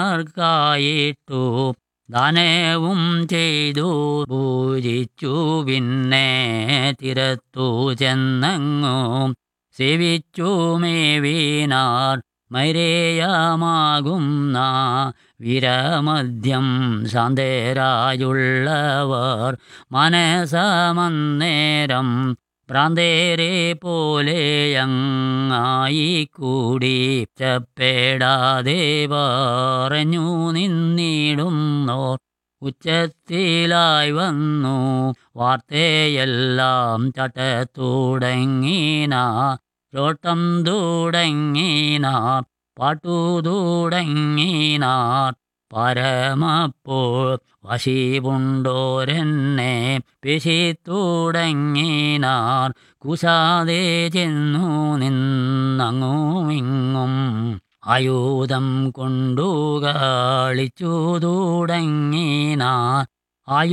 ദേവന്മാർക്കായിട്ടു ദാനവും ചെയ്തു പൂജിച്ചു പിന്നെ തിരത്തു ചെന്നങ്ങു സേവിച്ചു മേവിനാർ മൈരേയമാകുന്ന വിരമധ്യം ശാന്തരായുള്ളവർ മനസമന്നേരം ഭ്രാന്തേരെ പോലെയങ്ങായി കൂടി ചപ്പേടാതെ പറഞ്ഞു നിന്നിടുന്നോർ ഉച്ചത്തിലായി വന്നു വാർത്തയെല്ലാം ചട്ടത്തുടങ്ങിന ചോട്ടം തുടങ്ങിനാർ പാട്ടു തുടങ്ങിനാർ പരമപ്പോൾ വശിപുണ്ടോരെന്നെ പേശി തുടങ്ങിനാർ കുശാതെ ചെന്നു നിന്നങ്ങുമിങ്ങും ആയുധം കൊണ്ടു കളിച്ചു തുടങ്ങിനാർ ആയു